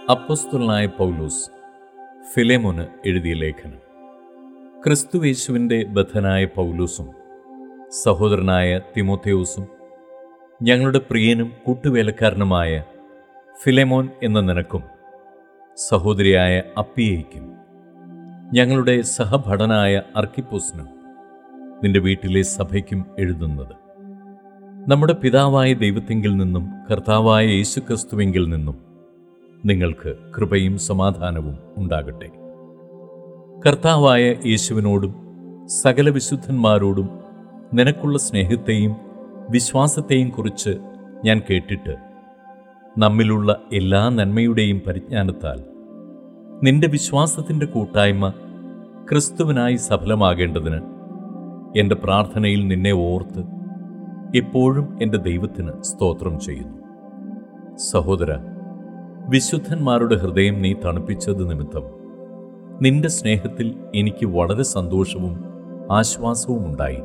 അപ്പസ്തുലനായ പൗലൂസ് ഫിലേമോന് എഴുതിയ ലേഖനം ക്രിസ്തുവേശുവിൻ്റെ ബദ്ധനായ പൗലൂസും സഹോദരനായ തിമോത്തേയൂസും ഞങ്ങളുടെ പ്രിയനും കൂട്ടുവേലക്കാരനുമായ ഫിലേമോൻ എന്ന നിനക്കും സഹോദരിയായ അപ്പിയേക്കും ഞങ്ങളുടെ സഹഭടനായ അർക്കിപ്പോസിനും നിന്റെ വീട്ടിലെ സഭയ്ക്കും എഴുതുന്നത് നമ്മുടെ പിതാവായ ദൈവത്തിങ്കിൽ നിന്നും കർത്താവായ യേശുക്രിസ്തുവിങ്കിൽ നിന്നും നിങ്ങൾക്ക് കൃപയും സമാധാനവും ഉണ്ടാകട്ടെ കർത്താവായ യേശുവിനോടും സകല വിശുദ്ധന്മാരോടും നിനക്കുള്ള സ്നേഹത്തെയും വിശ്വാസത്തെയും കുറിച്ച് ഞാൻ കേട്ടിട്ട് നമ്മിലുള്ള എല്ലാ നന്മയുടെയും പരിജ്ഞാനത്താൽ നിന്റെ വിശ്വാസത്തിൻ്റെ കൂട്ടായ്മ ക്രിസ്തുവിനായി സഫലമാകേണ്ടതിന് എൻ്റെ പ്രാർത്ഥനയിൽ നിന്നെ ഓർത്ത് എപ്പോഴും എൻ്റെ ദൈവത്തിന് സ്തോത്രം ചെയ്യുന്നു സഹോദര വിശുദ്ധന്മാരുടെ ഹൃദയം നീ തണുപ്പിച്ചത് നിമിത്തം നിന്റെ സ്നേഹത്തിൽ എനിക്ക് വളരെ സന്തോഷവും ആശ്വാസവും ഉണ്ടായി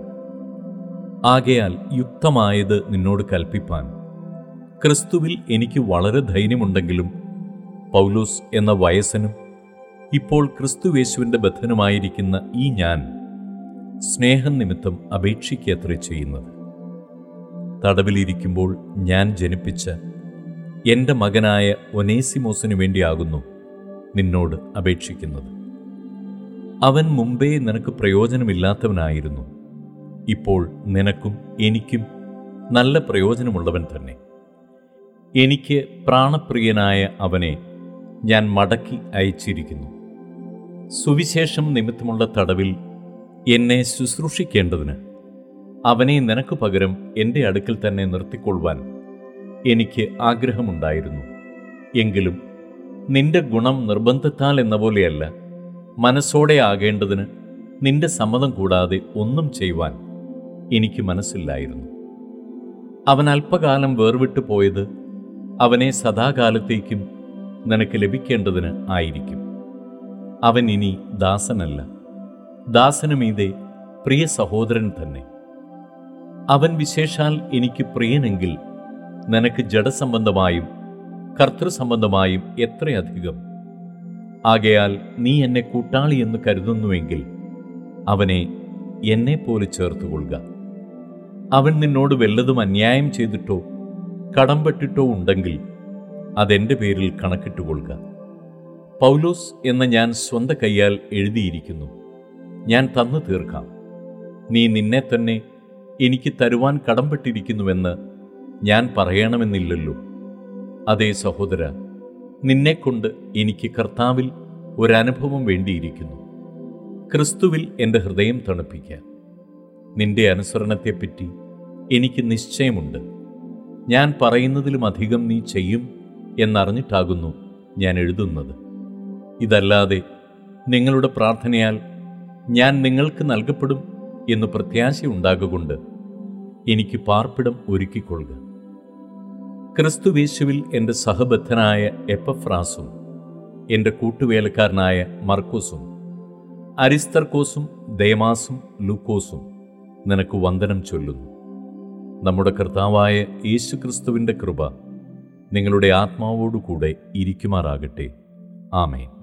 ആകയാൽ യുക്തമായത് നിന്നോട് കൽപ്പിപ്പാൻ ക്രിസ്തുവിൽ എനിക്ക് വളരെ ധൈര്യമുണ്ടെങ്കിലും പൗലോസ് എന്ന വയസ്സനും ഇപ്പോൾ ക്രിസ്തുവേശുവിൻ്റെ ബദ്ധനുമായിരിക്കുന്ന ഈ ഞാൻ സ്നേഹം നിമിത്തം അപേക്ഷിക്കത്രേ ചെയ്യുന്നത് തടവിലിരിക്കുമ്പോൾ ഞാൻ ജനിപ്പിച്ച എൻ്റെ മകനായ ഒനേസിമോസിനു വേണ്ടിയാകുന്നു നിന്നോട് അപേക്ഷിക്കുന്നത് അവൻ മുമ്പേ നിനക്ക് പ്രയോജനമില്ലാത്തവനായിരുന്നു ഇപ്പോൾ നിനക്കും എനിക്കും നല്ല പ്രയോജനമുള്ളവൻ തന്നെ എനിക്ക് പ്രാണപ്രിയനായ അവനെ ഞാൻ മടക്കി അയച്ചിരിക്കുന്നു സുവിശേഷം നിമിത്തമുള്ള തടവിൽ എന്നെ ശുശ്രൂഷിക്കേണ്ടതിന് അവനെ നിനക്ക് പകരം എൻ്റെ അടുക്കൽ തന്നെ നിർത്തിക്കൊള്ളുവാൻ എനിക്ക് ആഗ്രഹമുണ്ടായിരുന്നു എങ്കിലും നിന്റെ ഗുണം നിർബന്ധത്താൽ എന്ന പോലെയല്ല മനസ്സോടെ ആകേണ്ടതിന് നിന്റെ സമ്മതം കൂടാതെ ഒന്നും ചെയ്യുവാൻ എനിക്ക് മനസ്സില്ലായിരുന്നു അവൻ അല്പകാലം വേർവിട്ടു പോയത് അവനെ സദാകാലത്തേക്കും നിനക്ക് ലഭിക്കേണ്ടതിന് ആയിരിക്കും അവൻ ഇനി ദാസനല്ല ദാസനുമീതെ പ്രിയ സഹോദരൻ തന്നെ അവൻ വിശേഷാൽ എനിക്ക് പ്രിയനെങ്കിൽ നിനക്ക് ജഡസംബന്ധമായും കർത്തൃസംബന്ധമായും എത്രയധികം ആകയാൽ നീ എന്നെ കൂട്ടാളി എന്ന് കരുതുന്നുവെങ്കിൽ അവനെ എന്നെപ്പോലെ ചേർത്തുകൊള്ളുക അവൻ നിന്നോട് വല്ലതും അന്യായം ചെയ്തിട്ടോ കടംപെട്ടിട്ടോ ഉണ്ടെങ്കിൽ അതെന്റെ പേരിൽ കണക്കിട്ടുകൊള്ളുക പൗലോസ് എന്ന ഞാൻ സ്വന്ത കൈയാൽ എഴുതിയിരിക്കുന്നു ഞാൻ തന്നു തീർക്കാം നീ നിന്നെ തന്നെ എനിക്ക് തരുവാൻ കടംപെട്ടിരിക്കുന്നുവെന്ന് ഞാൻ പറയണമെന്നില്ലല്ലോ അതേ സഹോദര നിന്നെക്കൊണ്ട് എനിക്ക് കർത്താവിൽ ഒരനുഭവം വേണ്ടിയിരിക്കുന്നു ക്രിസ്തുവിൽ എൻ്റെ ഹൃദയം തണുപ്പിക്കാൻ നിന്റെ അനുസരണത്തെപ്പറ്റി എനിക്ക് നിശ്ചയമുണ്ട് ഞാൻ പറയുന്നതിലും അധികം നീ ചെയ്യും എന്നറിഞ്ഞിട്ടാകുന്നു ഞാൻ എഴുതുന്നത് ഇതല്ലാതെ നിങ്ങളുടെ പ്രാർത്ഥനയാൽ ഞാൻ നിങ്ങൾക്ക് നൽകപ്പെടും എന്ന് പ്രത്യാശയുണ്ടാകൊണ്ട് എനിക്ക് പാർപ്പിടം ഒരുക്കിക്കൊള്ളുക ക്രിസ്തുവേശുവിൽ എൻ്റെ സഹബദ്ധനായ എപ്പഫ്രാസും എൻ്റെ കൂട്ടുവേലക്കാരനായ മർക്കോസും അരിസ്തർക്കോസും ദേമാസും ലൂക്കോസും നിനക്ക് വന്ദനം ചൊല്ലുന്നു നമ്മുടെ കർത്താവായ യേശുക്രിസ്തുവിൻ്റെ കൃപ നിങ്ങളുടെ ആത്മാവോടുകൂടെ ഇരിക്കുമാറാകട്ടെ ആമേൻ